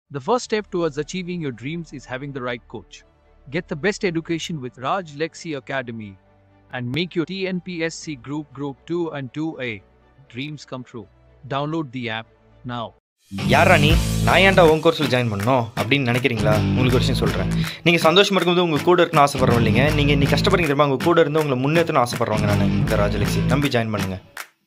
The first step towards achieving your dreams is having the right coach. Get the best education with Raj Lexi Academy and make your TNPSC Group Group 2 and 2A dreams come true. Download the app now. யாரா நீ நான் ஏன்டா உன் கோர்ஸில் join பண்ணணும் அப்படின்னு நினைக்கிறீங்களா உங்களுக்கு ஒரு விஷயம் சொல்கிறேன் நீங்கள் சந்தோஷமாக இருக்கும்போது உங்கள் கூட இருக்கணும்னு ஆசைப்படுறோம் இல்லைங்க நீங்கள் நீ கஷ்டப்படுறீங்க தெரியுமா உங்கள் கூட இருந்து உங்களை முன்னேற்றணும் ஆசைப்படுறவங்க நான் இந்த ராஜலட்சி நம்பி ஜாயின் பண்ணுங்கள்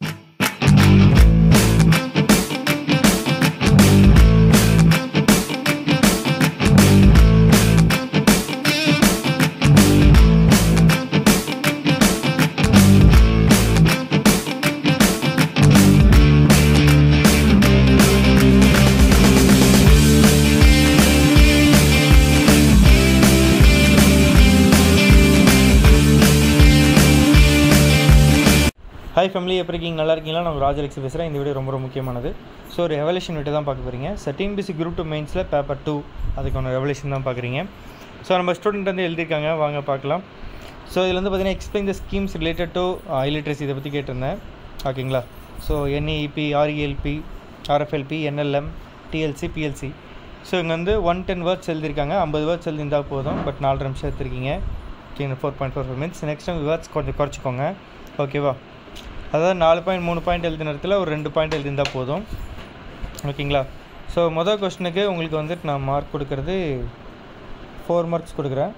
ஹாய் ஃபேமிலி எப்படி இருக்கீங்க நல்லா இருக்கீங்களா நான் ராஜலட்சி பேசுகிறேன் இந்த வீடியோ ரொம்ப ரொம்ப முக்கியமானது ஸோ ஒரு ரெவலேஷன் வீட்டை தான் பார்க்க போகிறீங்க செட்டிங் பிசி குரூப் டூ மெயின்ஸில் பேப்பர் டூ அதுக்கான ரெவலேஷன் தான் பார்க்குறீங்க ஸோ நம்ம ஸ்டூடெண்ட் வந்து எழுதியிருக்காங்க வாங்க பார்க்கலாம் ஸோ இதில் வந்து பார்த்தீங்கன்னா explain the schemes related to illiteracy இதை பற்றி கேட்டிருந்தேன் ஓகேங்களா so NEP RELP RFLP NLM DLC PLC so இங்கே வந்து ஒன் டென் வேர்ட்ஸ் எழுதியிருக்காங்க ஐம்பது வேர்ட்ஸ் எழுதியிருந்தால் போதும் பட் நாலு நிமிஷம் எடுத்திருக்கீங்க okay four point four four minutes next time words கொஞ்சம் குறைச்சிக்கோங்க ஓகேவா அதாவது நாலு பாயிண்ட் மூணு பாயிண்ட் எழுதின இடத்துல ஒரு ரெண்டு பாயிண்ட் எழுதியிருந்தால் போதும் ஓகேங்களா ஸோ மொதல் கொஸ்டினுக்கு உங்களுக்கு வந்துட்டு நான் மார்க் கொடுக்குறது ஃபோர் மார்க்ஸ் கொடுக்குறேன்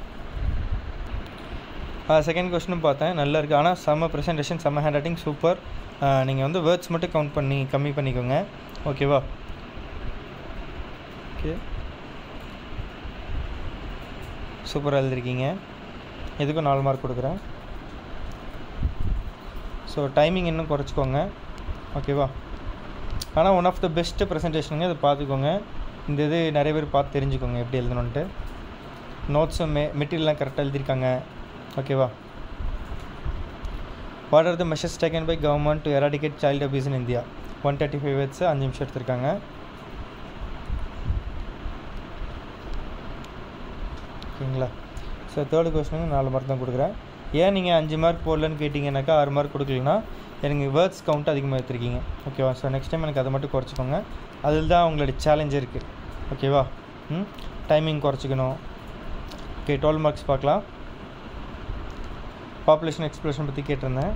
செகண்ட் கொஸ்டினும் பார்த்தேன் நல்லா இருக்குது ஆனால் செம்ம ப்ரெசன்டேஷன் செம்ம ஹேண்ட் ரைட்டிங் சூப்பர் நீங்கள் வந்து வேர்ட்ஸ் மட்டும் கவுண்ட் பண்ணி கம்மி பண்ணிக்கோங்க ஓகேவா ஓகே சூப்பராக எழுதிருக்கீங்க இதுக்கும் நாலு மார்க் கொடுக்குறேன் ஸோ டைமிங் இன்னும் குறைச்சிக்கோங்க ஓகேவா ஆனால் ஒன் ஆஃப் த பெஸ்ட்டு ப்ரெசன்டேஷனுங்க அதை பார்த்துக்கோங்க இந்த இது நிறைய பேர் பார்த்து தெரிஞ்சுக்கோங்க எப்படி எழுதணுன்ட்டு நோட்ஸும் மெ மெட்டீரியல்லாம் கரெக்டாக எழுதியிருக்காங்க ஓகேவா what are the measures taken by government to eradicate child abuse in India one thirty five words அஞ்சு நிமிஷம் எடுத்திருக்காங்க ஓகேங்களா ஸோ தேர்டு கொஸ்டினுக்கு நாலு மார்க் தான் கொடுக்குறேன் ஏன் நீங்கள் அஞ்சு மார்க் போடலன்னு கேட்டிங்கனாக்கா ஆறு மார்க் கொடுக்கலனா எனக்கு வேர்ட்ஸ் கவுண்ட் அதிகமாக எடுத்திருக்கீங்க ஓகேவா ஸோ நெக்ஸ்ட் டைம் எனக்கு அதை மட்டும் குறைச்சிக்கோங்க அதில் தான் உங்களோட சேலஞ்சே இருக்குது ஓகேவா ம் டைமிங் குறைச்சிக்கணும் ஓகே டுவெல் மார்க்ஸ் பார்க்கலாம் பாப்புலேஷன் எக்ஸ்ப்ளோஷன் பற்றி கேட்டிருந்தேன்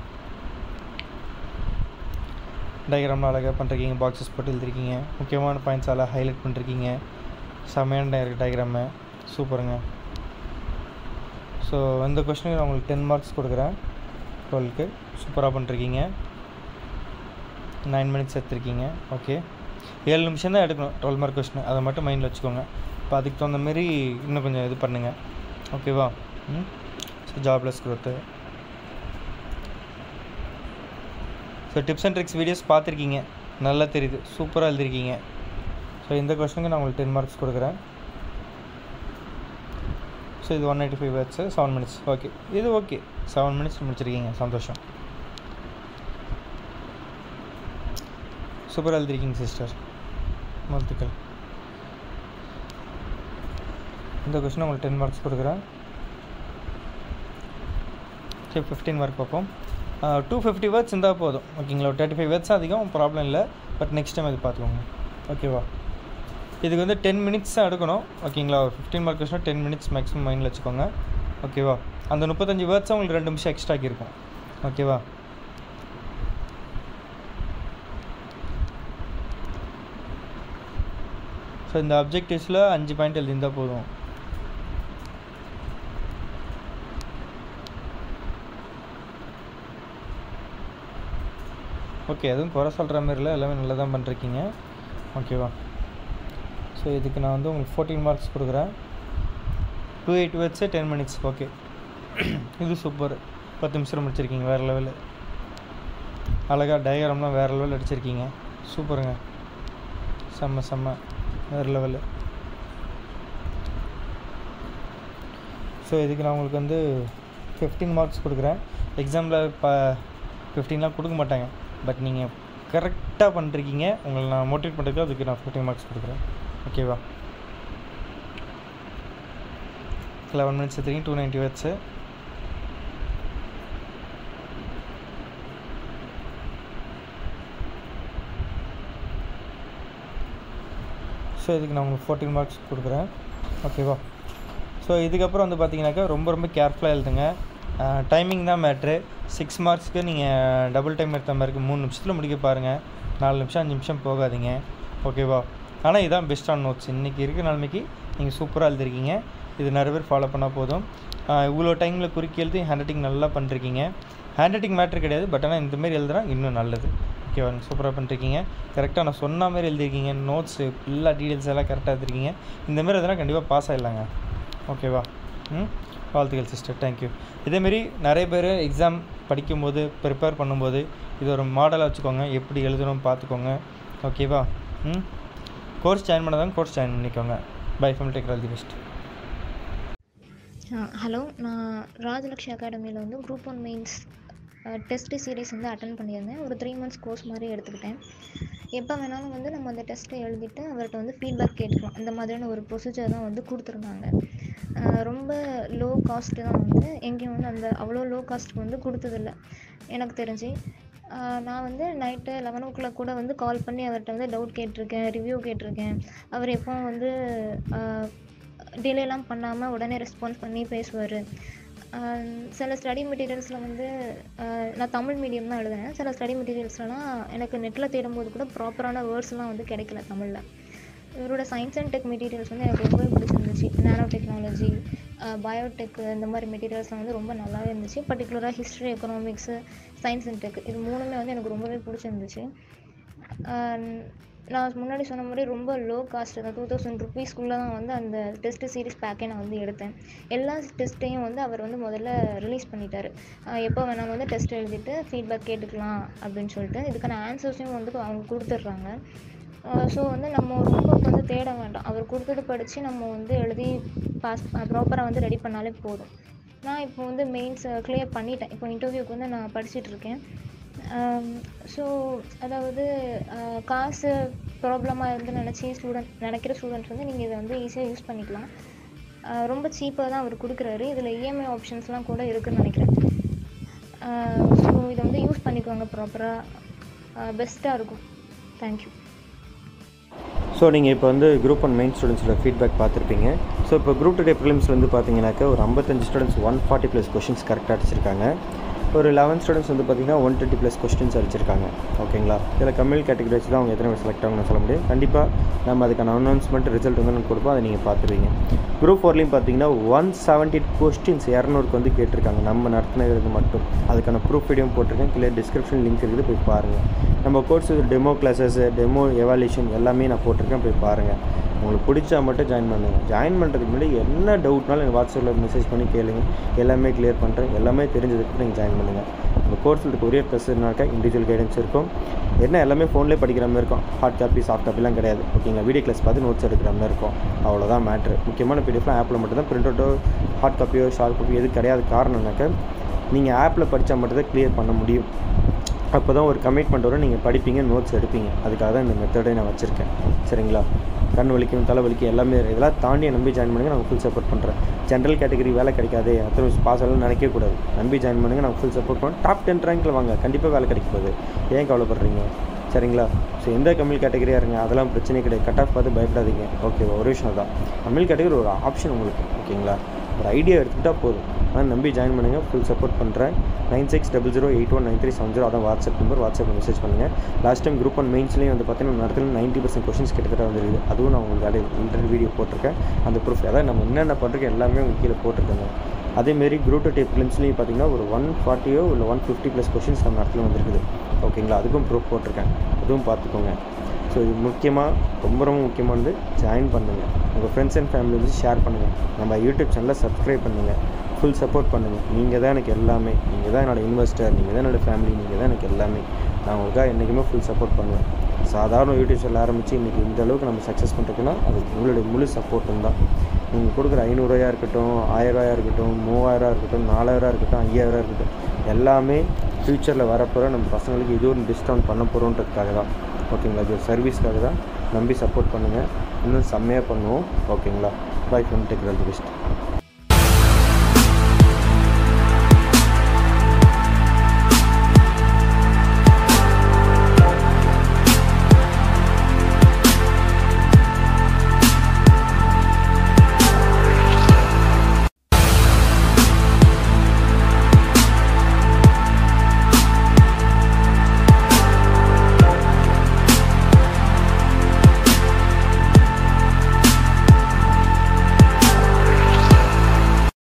டயக்ராம்லாம் அழகாக பண்ணுறீங்க பாக்ஸஸ் போட்டு எழுதிருக்கீங்க முக்கியமான பாயிண்ட்ஸ் எல்லாம் ஹைலைட் பண்ணிருக்கீங்க செம்மையான டய டயக்ராமு சூப்பருங்க ஸோ இந்த கொஸ்டினுக்கு நான் உங்களுக்கு டென் மார்க்ஸ் கொடுக்குறேன் டுவெல்க்கு சூப்பராக பண்ணிருக்கீங்க நைன் மினிட்ஸ் எடுத்திருக்கீங்க ஓகே ஏழு நிமிஷம் தான் எடுக்கணும் டுவெல் மார்க் கொஸ்டின் அதை மட்டும் மைண்டில் வச்சுக்கோங்க இப்போ அதுக்கு தகுந்த மாரி இன்னும் கொஞ்சம் இது பண்ணுங்கள் ஓகேவா ம் so jobless growth so tips and tricks videos பார்த்துருக்கீங்க நல்லா தெரியுது சூப்பராக எழுதிருக்கீங்க ஸோ இந்த கொஸ்டினுக்கு நான் உங்களுக்கு டென் மார்க்ஸ் கொடுக்குறேன் ஸோ இது one eighty five words seven minutes okay இது ஓகே செவன் மினிட்ஸ் முடிச்சிருக்கீங்க சந்தோஷம் சூப்பராக எழுதிருக்கீங்க சிஸ்டர் வாழ்த்துக்கள் இந்த கொஸ்டின் உங்களுக்கு டென் மார்க்ஸ் கொடுக்குறேன் சரி ஃபிஃப்டீன் மார்க் பார்ப்போம் டூ ஃபிஃப்டி வேர்ட்ஸ் இருந்தால் போதும் ஓகேங்களா ஒரு தேர்ட்டி ஃபைவ் வேர்ட்ஸ் அதிகம் ப்ராப்ளம் இல்லை பட் நெக்ஸ்ட் டைம் அது பார்த்துக்கோங்க ஓகேவா இதுக்கு வந்து டென் மினிட்ஸ் தான் எடுக்கணும் ஓகேங்களா ஒரு fifteen mark question ten minutes maximum மைண்டில் வச்சுக்கோங்க ஓகேவா அந்த முப்பத்தஞ்சு வேர்ட்ஸ் உங்களுக்கு ரெண்டு நிமிஷம் எக்ஸ்ட்ரா இருக்கும் ஓகேவா ஸோ இந்த அப்ஜெக்டிவ்ஸில் அஞ்சு பாயிண்ட் எழுதியிருந்தால் போதும் ஓகே எதுவும் குறை சொல்கிற மாதிரி இல்லை எல்லாமே நல்லா தான் பண்ணிருக்கீங்க ஓகேவா ஸோ இதுக்கு நான் வந்து உங்களுக்கு ஃபோர்டீன் மார்க்ஸ் கொடுக்குறேன் two eight words ten minutes okay இது சூப்பர் பத்து நிமிஷம் முடிச்சிருக்கீங்க வேறு லெவலு அழகாக டயக்ராம்லாம் வேறு லெவல் அடிச்சிருக்கீங்க சூப்பருங்க செம்ம செம்ம வேறு லெவலு ஸோ இதுக்கு நான் உங்களுக்கு வந்து ஃபிஃப்டீன் மார்க்ஸ் கொடுக்குறேன் எக்ஸாமில் இப்போ ஃபிஃப்டீன்லாம் கொடுக்க மாட்டாங்க பட் நீங்கள் கரெக்டாக பண்ணிருக்கீங்க உங்களை நான் மோட்டிவேட் பண்ணுறதுக்கு அதுக்கு நான் ஃபிஃப்டீன் மார்க்ஸ் கொடுக்குறேன் ஓகேவா லெவன் மினிட்ஸ் எடுத்துருக்கீங்க டூ நைன்ட்டி வேர்ட்ஸு ஸோ இதுக்கு நான் உங்களுக்கு ஃபோர்டீன் மார்க்ஸ் கொடுக்குறேன் ஓகேவா ஸோ இதுக்கப்புறம் வந்து பார்த்தீங்கன்னாக்கா ரொம்ப ரொம்ப கேர்ஃபுல்லாக எழுதுங்க டைமிங் தான் மேட்ரு சிக்ஸ் மார்க்ஸ்க்கு நீங்கள் டபுள் டைம் எடுத்த மாதிரி இருக்குது மூணு நிமிஷத்தில் முடிக்க பாருங்கள் நாலு நிமிஷம் அஞ்சு நிமிஷம் போகாதீங்க ஓகேவா ஆனால் இதுதான் பெஸ்ட்டான நோட்ஸ் இன்றைக்கி இருக்கிற நிலைமைக்கு நீங்கள் சூப்பராக எழுதிருக்கீங்க இது நிறைய பேர் ஃபாலோ பண்ணால் போதும் ஆஹ் இவ்வளோ டைமில் குறுக்கி எழுதி hand writing hand writing matter ரைட்டிங் மேட்ரு கிடையாது பட் ஆனால் இந்தமாரி எழுதுனா இன்னும் நல்லது ஓகேவா சூப்பராக பண்ணிருக்கீங்க கரெக்டாக நான் சொன்ன மாதிரி எழுதிருக்கீங்க நோட்ஸு எல்லா டீட்டெயில்ஸ் எல்லாம் கரெக்டாக எழுதிருக்கீங்க இந்தமாரி எதுனா கண்டிப்பாக பாஸ் ஆகிடலாங்க ஓகேவா ம் வாழ்த்துக்கள் சிஸ்டர் தேங்க்யூ இதேமாரி நிறைய பேர் எக்ஸாம் படிக்கும்போது ப்ரிப்பேர் பண்ணும்போது இது ஒரு மாடலாக வச்சுக்கோங்க எப்படி எழுதணும் பார்த்துக்கோங்க ஓகேவா ம் கோர்ஸ் ஜாயின் பண்ணதான் கோர்ஸ் ஜாயின் பண்ணிக்கோங்க பை ஃபம் டெக்னாலஜி பெஸ்ட் ஹலோ நான் ராஜலக்ஷ்மி அகாடமியில் வந்து group one mains test series வந்து அட்டன் பண்ணியிருந்தேன் ஒரு த்ரீ மந்த்ஸ் கோர்ஸ் மாதிரி எடுத்துக்கிட்டேன் எப்போ வேணாலும் வந்து நம்ம அந்த டெஸ்ட்டை எழுதிட்டு அவர்கிட்ட வந்து ஃபீட்பேக் கேட்டுக்கலாம் அந்த மாதிரியான ஒரு ப்ரொசீஜர் தான் வந்து கொடுத்துருந்தாங்க அஹ் ரொம்ப லோ காஸ்ட்டு தான் வந்து எங்கேயும் வந்து அந்த அவ்வளோ லோ காஸ்ட்டுக்கு வந்து கொடுத்ததில்ல எனக்கு தெரிஞ்சு அஹ் நான் வந்து நைட்டு லெவன் ஓ கிளாக் கூட வந்து கால் பண்ணி அவர்கிட்ட வந்து டவுட் கேட்டிருக்கேன் ரிவ்யூ கேட்டிருக்கேன் அவர் எப்போ வந்து டிலேலாம் பண்ணாமல் உடனே ரெஸ்பான்ஸ் பண்ணி பேசுவார் சில ஸ்டடி மெட்டீரியல்ஸில் வந்து ஆஹ் நான் தமிழ் மீடியம் தான் எழுதுனேன் சில ஸ்டடி மெட்டீரியல்ஸ்லாம் எனக்கு நெட்டில் தேடும்போது கூட ப்ராப்பரான வேர்ட்ஸ்லாம் வந்து கிடைக்கல தமிழில் இவரோட சயின்ஸ் அண்ட் டெக் மெட்டீரியல்ஸ் வந்து எனக்கு ரொம்பவே பிடிச்சிருந்துச்சு நானோ டெக்னாலஜி பயோடெக் இந்த மாதிரி மெட்டீரியல்ஸ்லாம் வந்து ரொம்ப நல்லாவே இருந்துச்சு பர்டிகுலராக history economics science and tech இது மூணுமே வந்து எனக்கு ரொம்பவே பிடிச்சிருந்துச்சு ஆஹ் நான் முன்னாடி சொன்ன மாதிரி ரொம்ப லோ காஸ்ட் தான் டூ தௌசண்ட் ருபீஸ்க்குள்ளே தான் வந்து அந்த டெஸ்ட் சீரிஸ் பேக்கே நான் வந்து எடுத்தேன் எல்லா டெஸ்ட்டையும் வந்து அவர் வந்து முதல்ல ரிலீஸ் பண்ணிட்டாரு ஆஹ் எப்போ வேணாலும் வந்து டெஸ்ட் எழுதிட்டு ஃபீட்பேக் கேட்டுக்கலாம் அப்படின்னு சொல்லிட்டு இதுக்கான ஆன்சர்ஸையும் வந்து அவங்க கொடுத்துட்றாங்க ஸோ வந்து நம்ம ரொம்ப வந்து தேட வேண்டாம் அவர் கொடுத்தது படித்து நம்ம வந்து எழுதி பாஸ் ப்ராப்பராக வந்து ரெடி பண்ணாலே போதும் நான் இப்போ வந்து மெயின்ஸ் கிளியர் பண்ணிட்டேன் இப்போ இன்டர்வியூக்கு வந்து நான் படிச்சிட்டு இருக்கேன் ஸோ அதாவது ஆஹ் காசு ப்ராப்ளமாக இருந்து நினச்சி ஸ்டூடெண்ட் நினைக்கிற ஸ்டூடெண்ட்ஸ் வந்து நீங்கள் இதை வந்து ஈஸியாக யூஸ் பண்ணிக்கலாம் ஆஹ் ரொம்ப சீப்பாக தான் அவர் கொடுக்குறாரு இதில் இஎம்ஐ ஆப்ஷன்ஸ்லாம் கூட இருக்குதுன்னு நினைக்கிறேன் ஸோ இதை வந்து யூஸ் பண்ணிக்கோங்க ப்ராப்பராக பெஸ்ட்டாக இருக்கும் தேங்க்யூ ஸோ நீங்கள் இப்போ வந்து குரூப் ஒன் மெயின் ஸ்டூடெண்ட்ஸோட ஃபீட்பேக் பார்த்துருப்பீங்க ஸோ இப்போ குரூப் டூ ப்ரிலிம்ஸ் வந்து பார்த்தீங்கன்னாக்கா ஒரு ஐம்பத்தஞ்சு students one forty plus questions கரெக்டாக அடிச்சிருக்காங்க ஒரு லெவன் ஸ்டூடெண்ட்ஸ் வந்து பார்த்தீங்கன்னா ஒன் டுவெண்ட்டி ப்ளஸ் கொஸ்டின்ஸ் அடிச்சிருக்காங்க ஓகேங்களா இதில் கம்மில் கேட்டகரி வச்சு தான் அவங்க எத்தனை பேர் செலக்ட் ஆகணும்னு சொல்ல முடியும் கண்டிப்பாக நம்ம அதுக்கான அனௌன்ஸ்மெண்ட் ரிசல்ட் வந்து நம்ம கொடுப்போம் அதை நீங்கள் பார்த்துருவீங்க குரூப் ஃபோர்லேயும் பார்த்தீங்கன்னா ஒன் செவன்ட்டி கொஸ்டின்ஸ் இரநூறுக்கு வந்து கேட்டிருக்காங்க நம்ம நடத்தினது மட்டும் அதுக்கான ப்ரூஃப் வீடியோ போட்டிருக்கேன் கீழே டிஸ்கிரிப்ஷன் லிங்க் இருக்குது போய் பாருங்கள் நம்ம course demo classes demo evaluation எல்லாமே நான் போட்டிருக்கேன் போய் பாருங்கள் உங்களுக்கு பிடிச்சா மட்டும் ஜாயின் பண்ணுங்கள் ஜாயின் பண்ணுறதுக்கு முன்னாடி என்ன டவுட்னாலும் எனக்கு வாட்ஸ்அப்பில் மெசேஜ் பண்ணி கேளுங்க எல்லாமே கிளியர் பண்ணுறேன் எல்லாமே தெரிஞ்சதுக்கு நீங்கள் ஜாயின் பண்ணுங்கள் உங்கள் கோர்ஸில் இருக்க ஒரே ப்ளஸ்னாக்கா இண்டிவிஜுவல் கைடன்ஸ் இருக்கும் என்ன எல்லாமே ஃபோன்லேயே படிக்கிற மாதிரி இருக்கும் ஹார்ட் காப்பி சாஃப்ட் காப்பிலாம் கிடையாது ஓகேங்களா வீடியோ கிளாஸ் பார்த்து நோட்ஸ் எடுக்கிற மாதிரி இருக்கும் அவ்வளோதான் மேட்ரு முக்கியமான பிடிஎஃப்லாம் ஆப்பில் மட்டும் தான் பிரிண்ட் அவுட்டோ ஹார்ட் காப்பியோ ஷார்ட் காப்பி எது கிடையாது காரணம்னாக்கா நீங்கள் ஆப்பில் படித்தா மட்டும் தான் கிளியர் பண்ண முடியும் அப்போ தான் ஒரு கமிட்மெண்ட் வரும் நீங்கள் படிப்பீங்க நோட்ஸ் எடுப்பீங்க அதுக்காக தான் இந்த மெத்தடை நான் வச்சுருக்கேன் சரிங்களா கண் வலிக்கும் தலை வலிக்கும் எல்லாமே இதெல்லாம் தாண்டி நம்பி ஜாயின் பண்ணுங்க நான் ஃபுல் சப்போர்ட் பண்ணுறேன் ஜென்ரல் கேட்டகரி வேலை கிடைக்காது அத்தனை பாஸ் எல்லாம் நினைக்கவே கூடாது நம்பி ஜாயின் பண்ணுங்க நான் ஃபுல் சப்போர்ட் பண்ணுறேன் டாப் டென் ரேங்கில் வாங்க கண்டிப்பாக வேலை கிடைக்க போகுது ஏன் கவலைப்படுறீங்க சரிங்களா ஸோ எந்த கம்மில் கேட்டகரியாக இருங்க அதெல்லாம் பிரச்சனை கிடையாது கட் ஆஃப் பார்த்து பயப்படாதீங்க ஓகே ஒரு விஷயம் தான் கம்மில் கேட்டகரி ஒரு ஆப்ஷன் உங்களுக்கு ஓகேங்களா ஒரு ஐடியா எடுத்துக்கிட்டால் போதும் ஆனால் நம்பி ஜாயின் பண்ணுங்கள் ஃபுல் சப்போர்ட் பண்ணுறேன் nine six double zero eight one nine three seven zero அதான் வாட்ஸ்அப் நம்பர் வாட்ஸ்அப்பில் மெசேஜ் பண்ணுங்கள் லாஸ்ட் டைம் குரூப் ஒன் மெயின்ஸ்லேயும் வந்து பார்த்தீங்கன்னா நடத்துல நைன்ட்டி பர்சன்ட் கொஷின்ஸ் கிட்டத்தட்ட வந்துருக்குது அதுவும் நான் உங்களுக்கு இன்டர்வியூ வீடியோ போட்டிருக்கேன் அந்த ப்ரூஃப் அதாவது நம்ம என்னென்ன பண்ணுறோம் எல்லாமே உங்களுக்கு கீழே போட்டிருக்கேங்க அதேமாரி குரூப் டூ டேப் ஃபிலிம்ஸ்லேயும் பார்த்தீங்கன்னா ஒரு ஒன் ஃபார்ட்டியோ இல்லை ஒன் ஃபிஃப்டி ப்ளஸ் கொஷின்ஸ் நம்ம இடத்துல வந்துருக்குது ஓகேங்களா அதுக்கும் ப்ரூஃப் போட்டிருக்கேன் அதுவும் பார்த்துக்கோங்க ஸோ இது முக்கியமாக ரொம்ப ரொம்ப முக்கியமானது ஜாயின் பண்ணுங்கள் உங்கள் ஃப்ரெண்ட்ஸ் அண்ட் ஃபேமிலி வந்து ஷேர் பண்ணுங்கள் நம்ம யூடியூப் சேனலை சப்ஸ்கிரைப் பண்ணுங்கள் ஃபுல் சப்போர்ட் பண்ணுங்கள் நீங்கள் தான் எனக்கு எல்லாமே நீங்கள் தான் என்னோடய இன்வெஸ்டர் நீங்கள் தான் என்னோடய ஃபேமிலி நீங்கள் தான் எனக்கு எல்லாமே நான் உங்களுக்காக என்றைக்குமே ஃபுல் சப்போர்ட் பண்ணுவேன் சாதாரண யூடியூப் சேனல் ஆரம்பித்து இன்றைக்கி இந்த அளவுக்கு நம்ம சக்ஸஸ் பண்ணுறதுக்குன்னா அது உங்களுடைய முழு சப்போர்ட்டும் தான் நீங்கள் கொடுக்குற ஐநூறுரூவாயாக இருக்கட்டும் ஆயிரரூவாயாக இருக்கட்டும் மூவாயிரரூவா இருக்கட்டும் நாலாயிரரூவா இருக்கட்டும் ஐயாயிரரூவா இருக்கட்டும் எல்லாமே ஃப்யூச்சரில் வரப்போகிற நம்ம பசங்களுக்கு இது ஒரு டிஸ்கவுண்ட் பண்ண போகிறோன்றதுக்காக தான் ஓகேங்களா இது ஒரு சர்வீஸ்க்காக தான் நம்பி சப்போர்ட் பண்ணுங்கள் இன்னும் செம்மையாக பண்ணுவோம் ஓகேங்களா பாய் ஃப்ரம் டெக்னாலஜி பெஸ்ட்